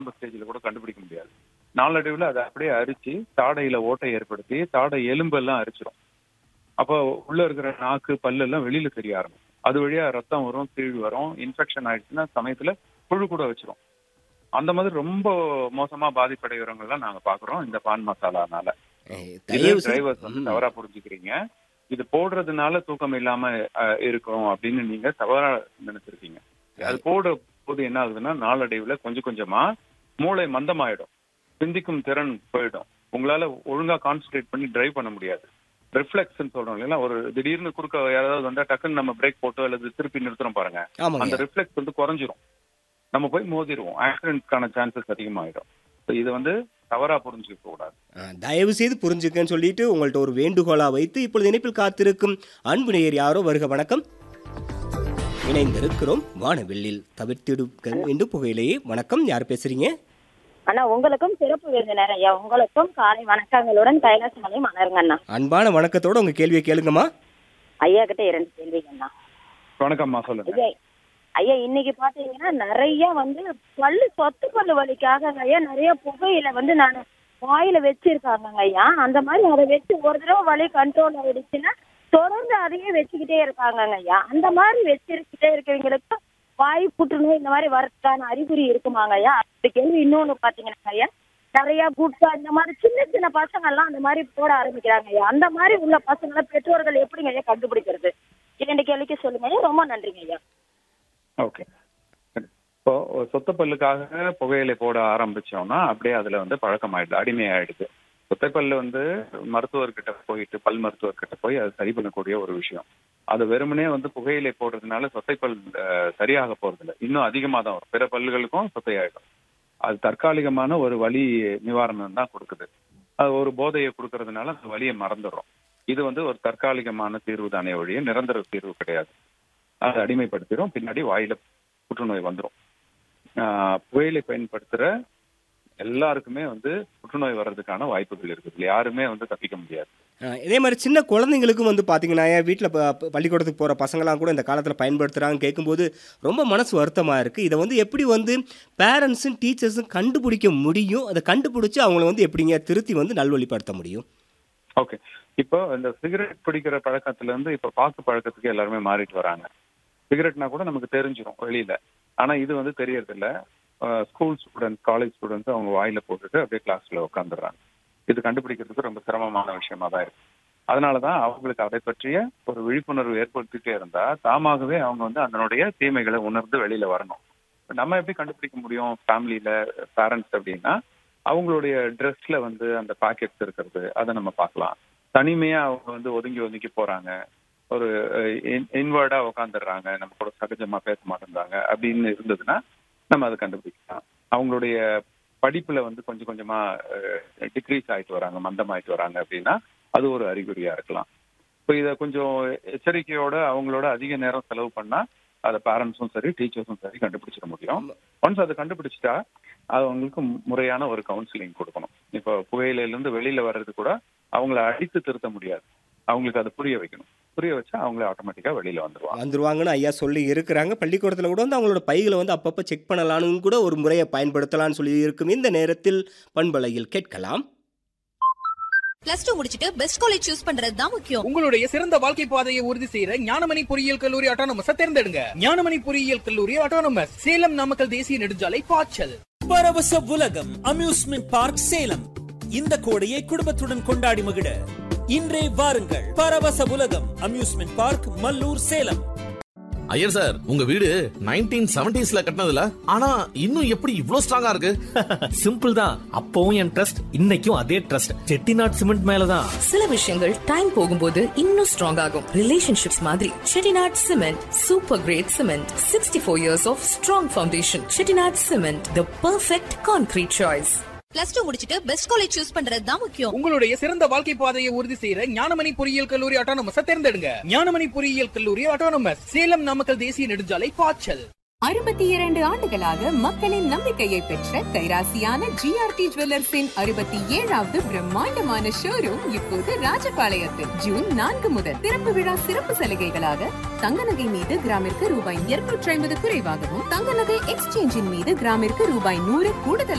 ஆரம்ப ஸ்டேஜ்ல கூட கண்டுபிடிக்க முடியாது நாளடைவில் அதை அப்படியே அரிச்சு தாடையில ஓட்டை ஏற்படுத்தி தாடை எலும்பு எல்லாம் அரிச்சிடும் அப்போ உள்ள இருக்கிற நாக்கு பல்லு எல்லாம் வெளியில தெரிய ஆரம்பிக்கும் அது வழியா ரத்தம் வரும் கீழ் வரும் இன்ஃபெக்ஷன் ஆயிடுச்சுன்னா சமயத்துல புழு கூட வச்சிரும் அந்த மாதிரி ரொம்ப மோசமா பாதிப்படைகிறவங்க எல்லாம் நாங்க பாக்குறோம் இந்த பான் மசாலானால ஏய், இது தயவு செய்து- டிரைவர்ஸ் வந்து ம். தவறா புரிஞ்சுக்கிறீங்க இது போடுறதுனால தூக்கம் இல்லாம அஹ், இருக்கும் அப்படின்னு நீங்க தவறா நினைச்சிருக்கீங்க அது போட போது என்ன ஆகுதுன்னா நாளடைவுல கொஞ்சம் கொஞ்சமா மூளை மந்தமாயிடும் சிந்திக்கும் திறன் போயிடும் உங்களால ஒழுங்கா கான்சென்ட்ரேட் பண்ணி டிரைவ் பண்ண முடியாது ரிஃப்ளெக்ஸ் சொல்றோம் இல்லையா ஒரு திடீர்னு குறுக்க யாராவது வந்தா டக்குன்னு நம்ம பிரேக் போட்டோ அல்லது திருப்பி நிறுத்துறோம் பாருங்க அந்த ஆமாங்க ரிஃப்ளெக்ஸ் வந்து குறைஞ்சிரும் நம்ம போய் மோதிருவோம் ஆக்சிடென்ட்கான சான்சஸ் அதிகமாயிடும் So இது வந்து தவறா புரிஞ்சுக்க கூடாது ஆ, தயவு செய்து புரிஞ்சுக்கன்னு சொல்லிட்டு உங்கள்ட்ட ஒரு வேண்டுகோளா வைத்து இப்பொழுது இணைப்பில் காத்திருக்கும் அன்பு நேயர் யாரோ வருக வணக்கம் இணைந்திருக்கிறோம் வானவெள்ளில் தவிர்த்திடுக்க வேண்டும் புகையிலேயே வணக்கம் யார் பேசுறீங்க அண்ணா உங்களுக்கும் சிறப்பு விருந்தினர் ஐயா உங்களுக்கும் காலை வணக்கங்களுடன் கைலாச மலை மலருங்க அண்ணா அன்பான வணக்கத்தோட உங்க கேள்வியை கேளுங்கம்மா ஐயா கிட்ட இரண்டு கேள்விங்க அண்ணா வணக்கம்மா சொல்லுங்க ஐயா ஐயா இன்னைக்கு பாத்தீங்கன்னா நிறைய வந்து பல்லு சொத்து பல்லு வலிக்காக ஐயா நிறைய புகையில வந்து நான் வாயில வச்சிருக்காங்க ஐயா அந்த மாதிரி அதை வச்சு ஒரு தடவை வலி கண்ட்ரோல் ஆயிடுச்சுன்னா தொடர்ந்து அதையே வச்சுக்கிட்டே இருக்காங்க ஐயா அந்த மாதிரி வச்சிருக்கிட்டே இருக்கவங்களுக்கு வாய் புற்றுநோய் இந்த மாதிரி வரதுக்கான அறிகுறி இருக்குமாங்க ஐயா அந்த கேள்வி இன்னொன்னு பாத்தீங்கன்னா ஐயா நிறைய குட்கா இந்த மாதிரி சின்ன சின்ன பசங்க எல்லாம் அந்த மாதிரி போட ஆரம்பிக்கிறாங்க ஐயா அந்த மாதிரி உள்ள பசங்களை பெற்றோர்கள் எப்படிங்க ஐயா கண்டுபிடிக்கிறது இரண்டு கேள்விக்கு சொல்லுங்க ஐயா ரொம்ப நன்றிங்க ஐயா ஓகே இப்போ சொத்த பல்லுக்காக புகையிலை போட ஆரம்பிச்சோம்னா அப்படியே அதுல வந்து பழக்கம் ஆயிடுது அடிமை ஆயிடுது சொத்தை பல்லு வந்து மருத்துவர்கிட்ட போயிட்டு பல் மருத்துவர்கிட்ட போய் அது சரி பண்ணக்கூடிய ஒரு விஷயம் அது வெறுமனே வந்து புகையிலை போடுறதுனால சொத்தை பல் அஹ், சரியாக போறது இல்லை இன்னும் அதிகமா தான் வரும் பிற பல்லுகளுக்கும் சொத்தை ஆயிடும் அது தற்காலிகமான ஒரு வலி நிவாரணம் தான் கொடுக்குது அது ஒரு போதையை கொடுக்கறதுனால அந்த வலியை மறந்துடுறோம் இது வந்து ஒரு தற்காலிகமான தீர்வு தானே ஒழிய நிரந்தர தீர்வு கிடையாது அது அடிமைப்படுத்திடும் பின்னாடி வாயில புற்றுநோய் வந்துடும் புகையிலை பயன்படுத்துற எல்லாருக்குமே வந்து புற்றுநோய் வர்றதுக்கான வாய்ப்புகள் இருக்குது யாருமே வந்து தப்பிக்க முடியாது ஆ, இதே மாதிரி சின்ன குழந்தைங்களுக்கும் வந்து பார்த்தீங்கன்னா என் வீட்டில் பள்ளிக்கூடத்துக்கு போகிற பசங்களாம் கூட இந்த காலத்தில் பயன்படுத்துகிறாங்க கேட்கும்போது ரொம்ப மனசு வருத்தமாக இருக்குது இதை வந்து எப்படி வந்து பேரண்ட்ஸும் டீச்சர்ஸும் கண்டுபிடிக்க முடியும் அதை கண்டுபிடிச்சி அவங்கள வந்து எப்படிங்க திருத்தி வந்து நல்வழிப்படுத்த முடியும் ஓகே இப்போ இந்த சிகரெட் பிடிக்கிற பழக்கத்துல இருந்து இப்போ பாக்கு பழக்கத்துக்கு எல்லாருமே மாறிட்டு வராங்க சிகரெட்னா கூட நமக்கு தெரிஞ்சிடும் வெளியில ஆனா இது வந்து தெரியறது இல்ல ஸ்கூல் ஸ்டூடெண்ட்ஸ் காலேஜ் ஸ்டூடெண்ட்ஸ் அவங்க வாயில போட்டுட்டு அப்படியே கிளாஸ்ல உட்காந்துடுறாங்க இது கண்டுபிடிக்கிறதுக்கு ரொம்ப சிரமமான விஷயமா தான் இருக்கு அதனாலதான் அவங்களுக்கு அதை பற்றிய ஒரு விழிப்புணர்வு ஏற்படுத்திட்டே இருந்தா தாமாகவே அவங்க வந்து அதனுடைய தீமைகளை உணர்ந்து வெளியில வரணும் இப்ப நம்ம எப்படி கண்டுபிடிக்க முடியும் ஃபேமிலியில பேரண்ட்ஸ் அப்படின்னா அவங்களுடைய ட்ரெஸ்ல வந்து அந்த பாக்கெட்ஸ் இருக்கிறது அதை நம்ம பார்க்கலாம் தனிமையா அவங்க வந்து ஒதுங்கி ஒதுங்கி போறாங்க ஒரு இன்வர்டா உட்காந்துடுறாங்க நம்ம கூட சகஜமா பேச மாட்டேங்கிறாங்க அப்படின்னு இருந்ததுன்னா நம்ம அதை கண்டுபிடிக்கலாம் அவங்களுடைய படிப்புல வந்து கொஞ்சம் கொஞ்சமா டிக்ரீஸ் ஆயிட்டு வராங்க மந்தமாயிட்டு வராங்க அப்படின்னா அது ஒரு அறிகுறியா இருக்கலாம் இப்போ இதை கொஞ்சம் எச்சரிக்கையோட அவங்களோட அதிக நேரம் செலவு பண்ணா அதை பேரண்ட்ஸும் சரி டீச்சர்ஸும் சரி கண்டுபிடிச்சிட முடியும் ஒன்ஸ் அதை கண்டுபிடிச்சிட்டா அது அவங்களுக்கு முறையான ஒரு கவுன்சிலிங் கொடுக்கணும் இப்போ புகையிலையில இருந்து வெளியில வர்றது கூட அவங்கள அடித்து திருத்த முடியாது அவங்களுக்கு அதை புரிய வைக்கணும் புரிய வச்சா அவங்களே ஆட்டோமேட்டிக்கா வெளியில வந்துருவாங்க வந்துருவாங்கன்னு ஐயா சொல்லி இருக்கிறாங்க பள்ளிக்கூடத்தில் கூட வந்து அவங்களோட பைகளை வந்து அப்பப்போ செக் பண்ணலான்னு கூட ஒரு முறையை பயன்படுத்தலாம்னு சொல்லி இருக்கும் இந்த நேரத்தில் பண்பலையில் கேட்கலாம் பிளஸ் டூ முடிச்சிட்டு பெஸ்ட் காலேஜ் சூஸ் பண்றது தான் முக்கியம் உங்களுடைய சிறந்த வாழ்க்கை பாதையை உறுதி செய்யற ஞானமணி பொறியியல் கல்லூரி ஆட்டோனமஸ் தேர்ந்தெடுங்க ஞானமணி பொறியியல் கல்லூரி ஆட்டோனமஸ் சேலம் நாமக்கல் தேசிய நெடுஞ்சாலை பாய்ச்சல் பரவச உலகம் அம்யூஸ்மெண்ட் பார்க் சேலம் இந்த கோடையை குடும்பத்துடன் கொண்டாடி மகிழ இன்றே வாருங்கள் பரவச உலகம் amusement park Mallur Salem Iyer sir உங்க வீடு நைன்டீன் செவன்டிஸ்ல கட்டினதுல ஆனா இன்னும் எப்படி இவ்ளோ ஸ்ட்ராங்கா இருக்கு சிம்பிள் தான் அப்பவும் என் ட்ரஸ்ட் இன்னைக்கும் அதே ட்ரஸ்ட் செட்டிநாட் சிமெண்ட் மேலதான் சில விஷயங்கள் டைம் போகும்போது இன்னும் ஸ்ட்ராங் ஆகும் ரிலேஷன்ஷிப்ஸ் மாதிரி Chettinad cement super great cement sixty four years of strong foundation Chettinad cement the perfect concrete choice plus two முடிச்சிட்டு பெஸ்ட் காலேஜ் சூஸ் பண்றது தான் முக்கியம் உங்களுடைய சிறந்த வாழ்க்கை பாதையை உறுதி செய்யற ஞானமணி பொறியியல் கல்லூரி ஆட்டோனமஸ் தேர்ந்தெடுங்க ஞானமணி பொறியியல் கல்லூரி ஆட்டோனமஸ் சேலம் நாமக்கல் தேசிய நெடுஞ்சாலை பாய்ச்சல் அறுபத்தி இரண்டு ஆண்டுகளாக மக்களின் நம்பிக்கையை பெற்ற கைராசியான ஜிஆர்டி ஜுவல்லர்ஸின் அறுபத்தி ஏழாவது பிரம்மாண்டமான ஷோரூம் இப்போது ராஜபாளையத்தில் ஜூன் நான்கு முதல் திறப்பு விழா சிறப்பு சலுகைகளாக தங்க நகை மீது கிராமிற்கு ரூபாய் இருநூற்றி ஐம்பது குறைவாகவும் தங்க நகை எக்ஸ்சேஞ்சின் மீது கிராமிற்கு ரூபாய் நூறு கூடுதல்